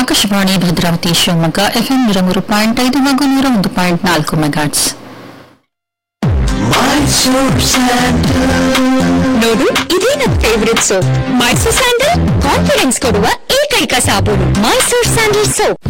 Akashvani Bhadravati Shivamogga FM ನೂರ ಮೂರು point ಐದು ಹಾಗೂ ನೂರ ಒಂದು ಪಾಯಿಂಟ್ ನಾಲ್ಕು ಮೆಗಾಟ್ಸ್ ನೋಡು ಇದೇ ನನ್ favourite soap Mysore Sandal confidence ಕೊಡುವ ಏಕೈಕ ಸಾಬೂನು ಮೈಸೂರ್ ಸ್ಯಾಂಡಲ್ ಸೋಪ್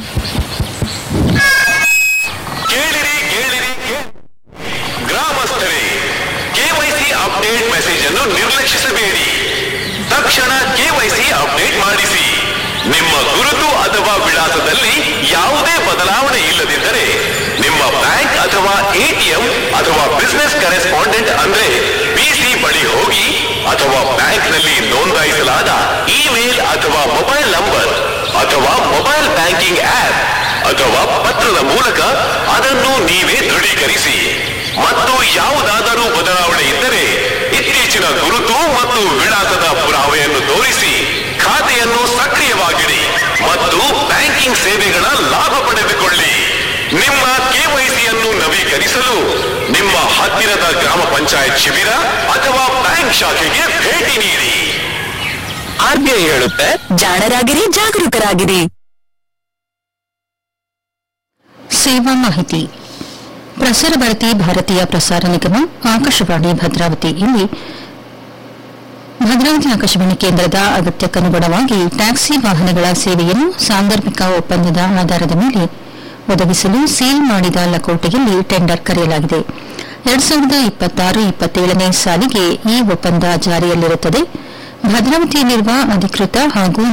ಕೇಳಿರಿ ಕೇಳಿರಿ ಕೇ- ಗ್ರಾಮಸ್ಥರೇ ಕೆವೈಸಿ ಅಪ್ಡೇಟ್ ಮೆಸೇಜ್ ಅನ್ನು ನಿರ್ಲಕ್ಷಿಸಬೇಡಿ ತಕ್ಷಣ ಕೆವೈಸಿ ಅಪ್ಡೇಟ್ ಮಾಡಿಸಿ ನಿಮ್ಮ ಗುರುತು ಅಥವಾ ವಿಳಾಸದಲ್ಲಿ ಯಾವುದೇ ಬದಲಾವಣೆ ಇಲ್ಲದಿದ್ದರೆ ನಿಮ್ಮ ಬ್ಯಾಂಕ್ ಅಥವಾ ಎಟಿಎಂ ಅಥವಾ ಬಿಸಿನೆಸ್ ಕರೆಸ್ಪಾಂಡೆಂಟ್ ಅಂದ್ರೆ ಬಿಸಿ ಬಳಿ ಹೋಗಿ ಅಥವಾ ಬ್ಯಾಂಕ್ನಲ್ಲಿ ನೋಂದಾಯಿಸಲಾದ ಇಮೇಲ್ ಅಥವಾ ಮೊಬೈಲ್ ನಂಬರ್ ಅಥವಾ ಮೊಬೈಲ್ ಬ್ಯಾಂಕಿಂಗ್ ಆಪ್ ಅಥವಾ ಪತ್ರದ ಮೂಲಕ ಅದನ್ನು ನೀವೇ ದೃಢೀಕರಿಸಿ ಮತ್ತು ಯಾವುದಾದರೂ ಬದಲಾವಣೆ ಇದ್ದರೆ ಇತ್ತೀಚಿನ ಗುರುತು ಮತ್ತು ವಿಳಾಸದ ಪುರಾವೆಯನ್ನು ತೋರಿಸಿ ಖಾತೆಯನ್ನು ಸಕ್ರಿಯವಾಗಿಡಿ ಮತ್ತು ಬ್ಯಾಂಕಿಂಗ್ ಸೇವೆಗಳ ಲಾಭ ಪಡೆದುಕೊಳ್ಳಿ ನಿಮ್ಮ ಕೆವೈಸಿಯನ್ನು ನವೀಕರಿಸಲು ನಿಮ್ಮ ಹತ್ತಿರದ ಗ್ರಾಮ ಪಂಚಾಯತ್ ಶಿಬಿರ ಅಥವಾ ಬ್ಯಾಂಕ್ ಶಾಖೆಗೆ ಭೇಟಿ ನೀಡಿ ಆರ್ಬಿಐ ಹೇಳುತ್ತೆ ಜಾಣರಾಗಿರಿ ಜಾಗರೂಕರಾಗಿರಿ ಸೇವಾ ಮಾಹಿತಿ ಪ್ರಸಾರ ಭಾರತಿ ಭಾರತೀಯ ಪ್ರಸಾರ ನಿಗಮ ಆಕಾಶವಾಣಿ ಭದ್ರಾವತಿ ಇಲ್ಲಿ ಭದ್ರಾವತಿ ಆಕಾಶವಾಣಿ ಕೇಂದ್ರದ ಅಗತ್ಯಕ್ಕನುಗುಣವಾಗಿ ಟ್ಯಾಕ್ಸಿ ವಾಹನಗಳ ಸೇವೆಯನ್ನು ಸಾಂದರ್ಭಿಕ ಒಪ್ಪಂದದ ಆಧಾರದ ಮೇಲೆ ಒದಗಿಸಲು ಸೀಲ್ ಮಾಡಿದ ಲಕೋಟೆಯಲ್ಲಿ ಟೆಂಡರ್ ಕರೆಯಲಾಗಿದೆ ಎರಡ್ ಸಾವಿರದ ಇಪ್ಪತ್ತಾರು ಇಪ್ಪತ್ತೇಳನೇ ಸಾಲಿಗೆ ಈ ಒಪ್ಪಂದ ಜಾರಿಯಲ್ಲಿರುತ್ತದೆ ಭದ್ರಾವತಿಯಲ್ಲಿರುವ ಅಧಿಕೃತ ಹಾಗೂ